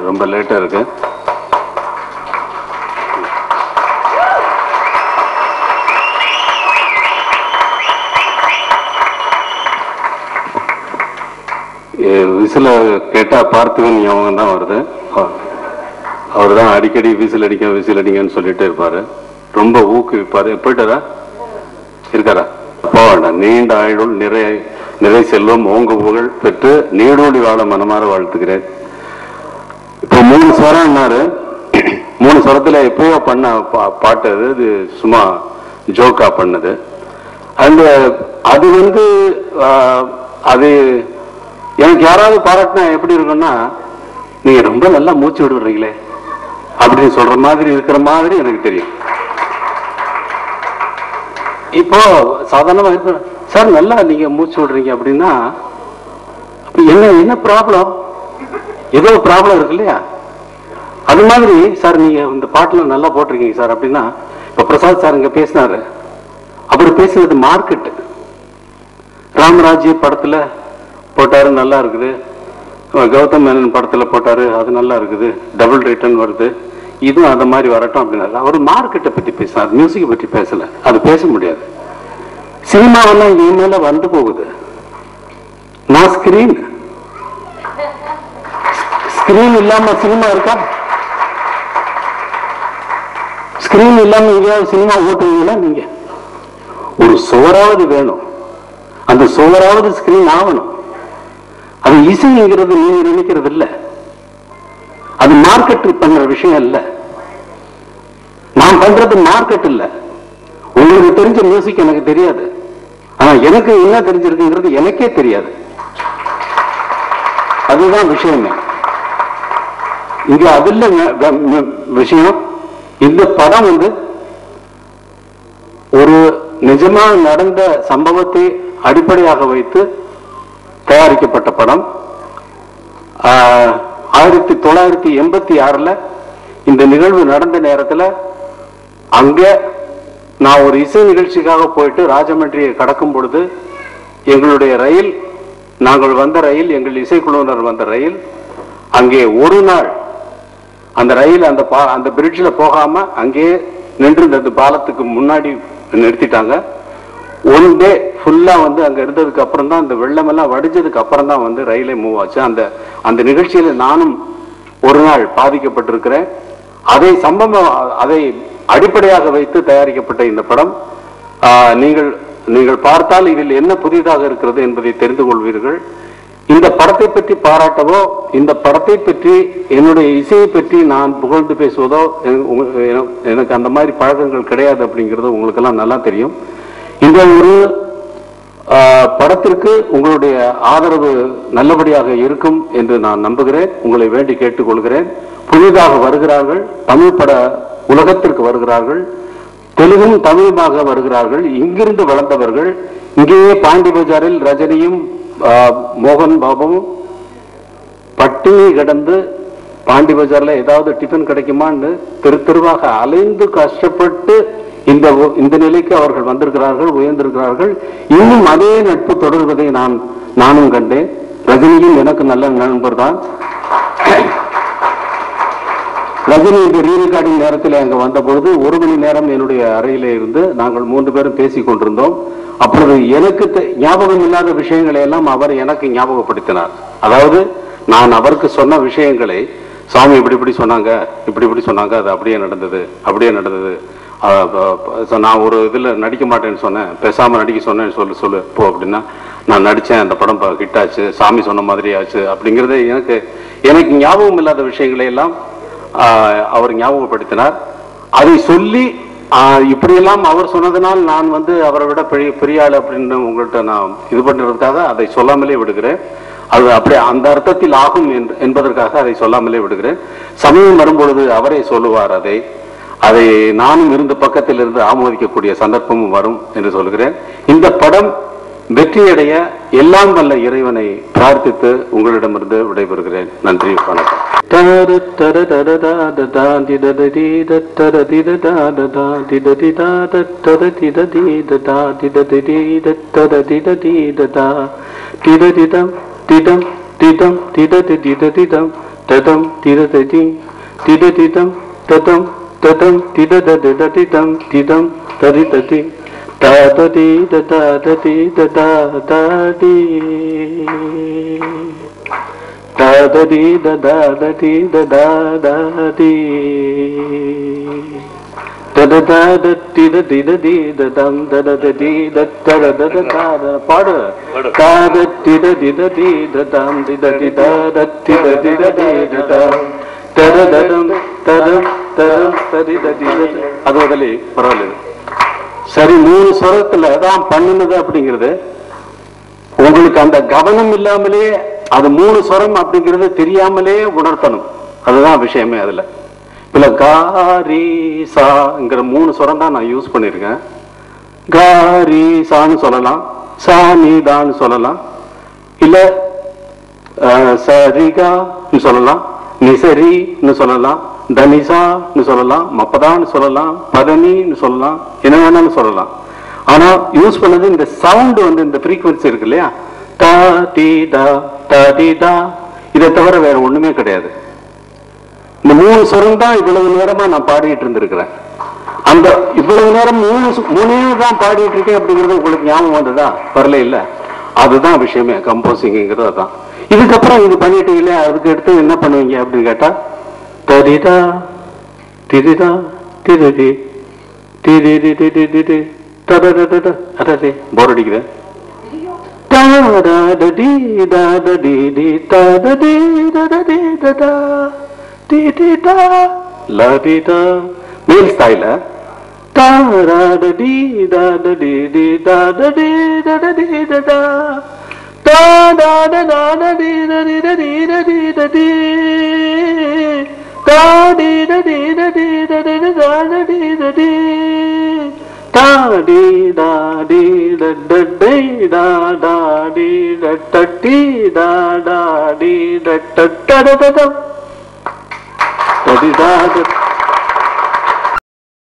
ரொம்ப லேட்டாக இருக்கு விசில கேட்டா பார்த்திபன் ஞாபகம் தான் வருது அவர் தான் அடிக்கடி விசில் அடிக்க விசில் அடிங்கன்னு சொல்லிட்டே இருப்பாரு ரொம்ப ஊக்குவிப்பாரு போயிட்டாரா இருக்காரா போக வேண்டாம் நீண்ட ஆயுள் நிறை நிறை செல்வம் ஓங்க புகழ் பெற்று நீடோடி வாழ மனமாற வாழ்த்துக்கிறேன் இப்போ மூணு ஸ்வரம்னாரு மூணு ஸ்வரத்துல எப்பயோ பண்ண பா- பாட்டு அது இது சும்மா ஜோக்கா பண்ணது அந்த அது வந்து ஆஹ், அது எனக்கு யாராவது பாராட்டினா எப்படி இருக்கும்னா நீங்க ரொம்ப நல்லா மூச்சு விடுறீங்களே அப்படின்னு சொல்ற மாதிரி இருக்கிற மாதிரி எனக்கு தெரியும் இப்போ சாதாரணமா இருக்க சார் நல்லா நீங்க மூச்சு விடுறீங்க அப்படின்னா அப்ப என்ன என்ன ப்ராப்ளம் ஏதோ ப்ராப்ளம் இருக்கு இல்லையா அது மாதிரி சார் நீங்க இந்த பாட்டுல நல்லா போட்டிருக்கீங்க சார் அப்படின்னா இப்ப பிரசாத் சார் இங்க பேசினாரு அவர் பேசுனது மார்க்கெட் ராமராஜ்ய படத்துல போட்டாரு நல்லா இருக்குது அஹ் கௌதம் மேனன் படத்துல போட்டாரு அது நல்லா இருக்குது டபுள் ரிட்டர்ன் வருது இதுவும் அந்த மாதிரி வரட்டும் அப்படின்னாரு அவர் மார்க்கெட்டை பத்தி பேசினார் மியூசிக்கை பத்தி பேசல அது பேச முடியாது சினிமாவெல்லாம் இது மேல வந்து போகுது நான் ஸ்கிரீன் ஸ்கிரீன் இல்லாம சினிமா இருக்கா ஸ்கிரீன் இல்லாம எங்கேயாவது சினிமா ஓட்டுவீங்களா நீங்க ஒரு சுவராவது வேணும் அந்த சுவராவது ஸ்கிரீன் ஆகணும் அது இசைங்கிறது நீங்க நினைக்கிறது இல்ல அது மார்க்கெட் பண்ற விஷயம் இல்ல நான் பண்றது மார்க்கெட் இல்ல உங்களுக்கு தெரிஞ்ச மியூசிக் எனக்கு தெரியாது ஆனா எனக்கு என்ன தெரிஞ்சிருக்குங்கிறது எனக்கே தெரியாது அதுதான் விஷயமே இங்க அது இல்லைங்க வ- வ- விஷயம் இந்த படம் வந்து ஒரு நிஜமா நடந்த சம்பவத்தை அடிப்படையாக வைத்து தயாரிக்கப்பட்ட படம் ஆஹ், ஆயிரத்தி தொள்ளாயிரத்தி எண்பத்தி ஆறுல இந்த நிகழ்வு நடந்த நேரத்துல அங்க நான் ஒரு இசை நிகழ்ச்சிக்காக போயிட்டு ராஜமன்றியை கடக்கும் பொழுது எங்களுடைய ரயில் நாங்கள் வந்த ரயில் எங்கள் இசைக்குழுவினர் வந்த ரயில் அங்கே ஒரு நாள் அந்த ரயில் அந்த பா அந்த பிரிட்ஜில் போகாம அங்கேயே நின்றிருந்தது பாலத்துக்கு முன்னாடி நிறுத்திட்டாங்க ஒன் டே ஃபுல்லா வந்து அங்க இருந்ததுக்கு அப்புறம் தான் அந்த வெள்ளமெல்லாம் வடிஞ்சதுக்கு அப்புறம் தான் வந்து ரயிலே மூவ் ஆச்சு அந்த அந்த நிகழ்ச்சியில நானும் ஒரு நாள் பாதிக்கப்பட்டிருக்கிறேன் அதை சம்பவம் அதை அடிப்படையாக வைத்து தயாரிக்கப்பட்ட இந்த படம் ஆஹ், நீங்கள் நீங்கள் பார்த்தால் இதில் என்ன புதிதாக இருக்கிறது என்பதை தெரிந்து கொள்வீர்கள் இந்த படத்தை பற்றி பாராட்டவோ இந்த படத்தை பற்றி என்னுடைய இசையை பற்றி நான் புகழ்ந்து பேசுவதோ எனக்கு- உங்க- எனக்கு- எனக்கு அந்த மாதிரி பழக்கங்கள் கிடையாது அப்படிங்கிறது உங்களுக்கெல்லாம் நல்லா தெரியும் இந்த ஒரு ஆஹ், படத்திற்கு உங்களுடைய ஆதரவு நல்லபடியாக இருக்கும் என்று நான் நம்புகிறேன் உங்களை வேண்டி கேட்டுக்கொள்கிறேன் புதிதாக வருகிறார்கள் தமிழ் பட உலகத்திற்கு வருகிறார்கள் தெலுங்கும் தமிழுமாக வருகிறார்கள் இங்கிருந்து வளர்ந்தவர்கள் இங்கேயே பாண்டி பஜாரில் ரஜினியும் ஆஹ், மோகன் பாபுவும் பட்டினி கிடந்து பாண்டி பஜார்ல ஏதாவது டிஃபன் கிடைக்குமான்னு தெரு தெருவாக அலைந்து கஷ்டப்பட்டு இந்த ஒ- இந்த நிலைக்கு அவர்கள் வந்திருக்கிறார்கள் உயர்ந்திருக்கிறார்கள் இன்னும் அதே நட்பு தொடர்வதை நான் நானும் கண்டேன் ரஜினியும் எனக்கு நல்ல நண்பர் தான் ரஜினி இந்த ரீ ரெக்கார்டிங் நேரத்தில் அங்க வந்த பொழுது ஒரு மணி நேரம் என்னுடைய அறையிலே இருந்து நாங்கள் மூன்று பேரும் பேசிக் கொண்டிருந்தோம் அப்பொழுது எனக்கு தெ- ஞாபகம் இல்லாத விஷயங்களை எல்லாம் அவர் எனக்கு ஞாபகப்படுத்தினார் அதாவது நான் அவருக்கு சொன்ன விஷயங்களை சாமி இப்படி இப்படி சொன்னாங்க இப்படி இப்படி சொன்னாங்க அது அப்படியே நடந்தது அப்படியே நடந்தது அஹ் ப- ப- so நான் ஒரு இதுல நடிக்க மாட்டேன்னு சொன்னேன் பேசாம நடிக்க சொன்னேன்னு சொல்லு சொல்லு போ அப்படின்னா நான் நடிச்சேன் அந்த படம் ஹிட் ஆச்சு சாமி சொன்ன மாதிரி ஆச்சு அப்படிங்கறது எனக்கு எனக்கு ஞாபகம் இல்லாத விஷயங்களை எல்லாம் ஆஹ் அவர் ஞாபகப்படுத்தினார் அதை சொல்லி ஆஹ் இப்படியெல்லாம் அவர் சொன்னதனால் நான் வந்து அவரை விட பெரிய பெரிய ஆள் அப்படின்னு உங்கள்கிட்ட நான் இது பண்ணுறதுக்காக அதை சொல்லாமலே விடுகிறேன் அது அப்படியே அந்த அர்த்தத்தில் ஆகும் என்று- என்பதற்காக அதை சொல்லாமலே விடுகிறேன் சமயம் வரும்பொழுது அவரே சொல்லுவார் அதை அதை நானும் இருந்து பக்கத்தில் இருந்து ஆமோதிக்கக்கூடிய சந்தர்ப்பமும் வரும் என்று சொல்கிறேன் இந்த படம் வெற்றியடைய எல்லாம் வல்ல இறைவனை பிரார்த்தித்து உங்களிடமிருந்து விடைபெறுகிறேன் நன்றி வணக்கம் ததம் தித ததி தித திதம் ததம் ததம் தித தத திதம் திதம் ததி ததி தததி தததி தததி தததி தததி தததி பாடு அது முதலே பரவாயில்ல சரி மூணு ஸ்வரத்துல தான் பண்ணுனது அப்படிங்கிறது உங்களுக்கு அந்த கவனம் இல்லாமலே அது மூணு ஸ்வரம் அப்படிங்கிறது தெரியாமலே உணர்த்தணும் அதுதான் விஷயமே அதுல இல்ல காரி சாங்கிற மூணு ஸ்வரம் தான் நான் யூஸ் பண்ணிருக்கேன் காரி சான்னு சொல்லலாம் சா நீதான்னு சொல்லலாம் இல்ல அஹ், சரிகான்னு சொல்லலாம் நிசரின்னு சொல்லலாம் தனிசான்னு சொல்லலாம் மப்பதான்னு சொல்லலாம் பதனின்னு சொல்லலாம் என்ன வேணாலும் சொல்லலாம் ஆனா யூஸ் பண்ணது இந்த சவுண்ட் வந்து இந்த frequency இருக்கு இல்லையா தா டி டா தா டி டா இதை தவிர வேற ஒண்ணுமே கிடையாது இந்த மூணு சொரம் தான் இவ்வளவு நேரமா நான் பாடிட்டு இருந்திருக்கிறேன் அந்த இவ்வளவு நேரம் மூணு சு- மூணே தான் பாடிட்டு இருக்கேன் அப்படிங்கிறது உங்களுக்கு ஞாபகம் வந்ததா வரல இல்ல அதுதான் விஷயமே கம்போசிங்கிறது அதான் இதுக்கப்புறம் இது பண்ணிட்டீங்களே அதுக்கு அடுத்து என்ன பண்ணுவீங்க அப்படின்னு கேட்டா தரிதா திரிதா திரிதி திரி திரி தடடடட அடடே போர் அடிக்குது Da-da-da-dee, da-da-dee-dee, da-da-dee, da-da-dee, da-da, dee-dee-da, la-dee-da. மேல் ஸ்தாயில Da-da-da-dee, da-da-dee-dee, da-da-dee, da-da-dee, da-da. Da-da-da-da-da-dee, da-dee-da-dee, da-dee-da-dee. Da-dee-da-dee, da-dee, da-dee-da, da-dee, da-dee. Da di da di da da di da da di da da di da da di da da da da da da da di da da